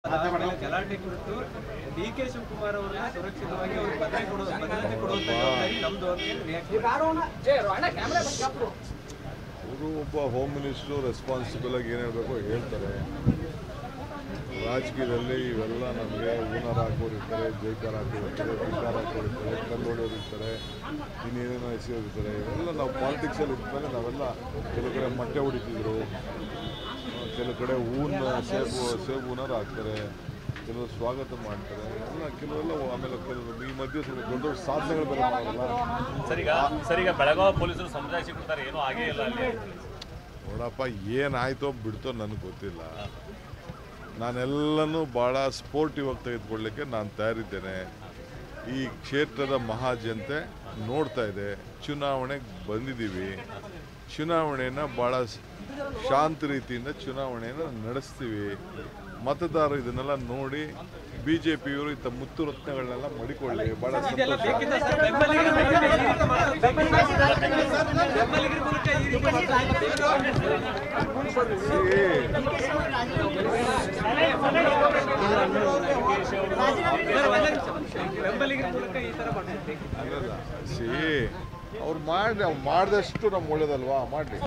ಆಮೇಲೆ ಗಲಾಟೆ ಕುರಿತು ಡಿ ಕೆ ಶಿವಕುಮಾರ್ ಅವರನ್ನ ಸುರಕ್ಷಿತವಾಗಿ ಅವ್ರಿಗೆ ಭದ್ರತೆ ಕೊಡೋದು ಭದ್ರತೆ ಕೊಡುವಂತ ಜವಾಬ್ದಾರಿ ನಮ್ದು ಅಂತ ಹೇಳಿ ರಿಯಾಕ್ಟ್ ಅವರು ಒಬ್ಬ ಹೋಮ್ ಮಿನಿಸ್ಟ್ರು ರೆಸ್ಪಾನ್ಸಿಬಲ್ ಆಗಿ ಏನು ಹೇಳಬೇಕು ಹೇಳ್ತಾರೆ ರಾಜಕೀಯದಲ್ಲಿ ಇವೆಲ್ಲ ನಮಗೆ ಹೂನಾರ ಹಾಕೋರು ಇರ್ತಾರೆ ಜೈಕಾರ ಹಾಕೋರು ಇರ್ತಾರೆ ವಿಕಾರ ಹಾಕೋರು ಇರ್ತಾರೆ ಕಲ್ಲೋಡಿಯವರು ಇರ್ತಾರೆ ಇನ್ನೇನೇನೋ ಎಸೆಯೋರು ಇರ್ತಾರೆ ಇವೆಲ್ಲ ನಾವು ಪಾಲಿಟಿಕ್ಸಲ್ಲಿ ಇದ್ಮೇಲೆ ನಾವೆಲ್ಲ ಕೆಲವು ಕಡೆ ಮೊಟ್ಟೆ ಹೊಡಿತಿದ್ರು ಕೆಲವು ಕಡೆ ಹೂನ ಸೇಬು ಸೇಬು ಹೂನಾರ ಹಾಕ್ತಾರೆ ಕೆಲವರು ಸ್ವಾಗತ ಮಾಡ್ತಾರೆ ಎಲ್ಲ ಕೆಲವೆಲ್ಲ ಆಮೇಲೆ ಕೆಲವರು ಈ ಮಧ್ಯೆ ಸ್ವಲ್ಪ ದೊಡ್ಡ ದೊಡ್ಡ ಸಾಧನೆಗಳು ಬೇರೆ ಮಾಡಲ್ಲ ಸರಿಗ ಸರಿಗ ಬೆಳಗಾವಿ ಪೊಲೀಸರು ಸಮಜಾಯಿಸಿಕೊಡ್ತಾರೆ ಏನೂ ಆಗೇ ಇಲ್ಲ ಅಲ್ಲಿ ನೋಡಪ್ಪ ಏನಾಯ್ತೋ ಬಿಡ್ತೋ ನನಗೆ ಗೊತ್ತಿಲ್ಲ ನಾನೆಲ್ಲನೂ ಭಾಳ ಸ್ಪೋರ್ಟಿವ್ ಆಗಿ ತೆಗೆದುಕೊಳ್ಳಿಕ್ಕೆ ನಾನು ತಯಾರಿದ್ದೇನೆ ಈ ಕ್ಷೇತ್ರದ ಮಹಾಜನತೆ ನೋಡ್ತಾ ಇದೆ ಚುನಾವಣೆಗೆ ಬಂದಿದ್ದೀವಿ ಚುನಾವಣೆಯನ್ನು ಭಾಳ ಸ್- ಶಾಂತ ರೀತಿಯಿಂದ ಚುನಾವಣೆಯನ್ನು ನಡೆಸ್ತೀವಿ ಮತದಾರರು ಇದನ್ನೆಲ್ಲ ನೋಡಿ ಬಿ ಜೆ ಪಿಯವರು ಇಂಥ ಮುತ್ತು ರತ್ನಗಳನ್ನೆಲ್ಲ ಮಡಿಕೊಳ್ಳಿ ಭಾಳ ಇದೆಲ್ಲ ಸಂತೋಷ ಬೇಕಿತ್ತ ಸರ್ ಬೆಂಬಲಿಗರ ಮೂಲಕ ಈ ರೀತಿ ಮಾಡೋದು ಬೇಕಿತ್ತ? ಬೆಂಬಲಿಗರ ಮೂಲಕ ಈ ರೀತಿ ಮಾಡೋದು ಬೆಂಬಲಿಗರ ಮೂಲಕ ಈ ತರ ಮಾಡೋದು ಬೇಕಿತ್ತ? ಅಲ್ಲಲ್ಲ ಸಿ ಅವ್ರು ಮಾಡಿ ಅವ್ರು ಮಾಡಿದಷ್ಟು ನಮ್ಗೆ ಒಳ್ಳೇದಲ್ವಾ ಮಾಡಲಿ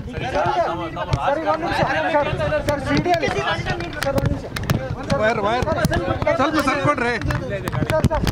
ಸ್ವಲ್ಪ ಸರ್ಕೊಡ್ರಿ